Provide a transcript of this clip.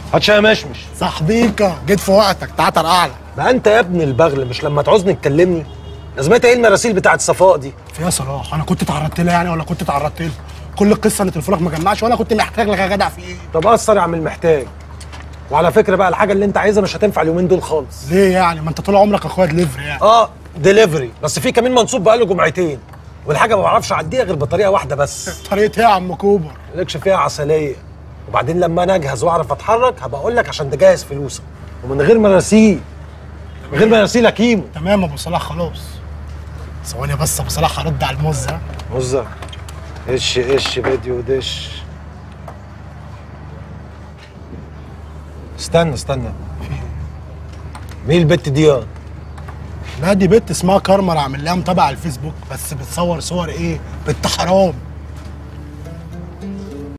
هاتش يا مشمش صاحبيكا جيت في وقتك تعال ترقعلك ما انت يا ابن البغل مش لما تعوزني تكلمني لازمتها ايه المراسيل بتاعت صفاء دي فيها صلاح انا كنت اتعرضت لها يعني ولا كنت اتعرضت لها كل القصه ان تليفونك ما جمعش وانا كنت محتاج لك يا جدع في ايه طب اثر يا عم المحتاج وعلى فكره بقى الحاجه اللي انت عايزها مش هتنفع اليومين دول خالص ليه يعني ما انت طول عمرك اخويا دليفري يعني اه ديليفري بس في كمين منصوب بقاله جمعتين والحاجه ما بعرفش اعديها غير بطريقه واحده بس طريقه ايه يا عم كوبر مالكش فيها عسليه وبعدين لما انا اجهز واعرف اتحرك هبقى اقول لك عشان تجهز فلوسك ومن غير مراسيل من غير مراسيل يا كيمو تمام ابو صلاح خلاص ثواني بس ابو صلاح هرد على الموز ها مزة ايش ايش فيديو دش استنى استنى مين البت دي يا لا دي بنت اسمها كارمر عامل لها متابعه على الفيسبوك بس بتصور صور ايه بنت حرام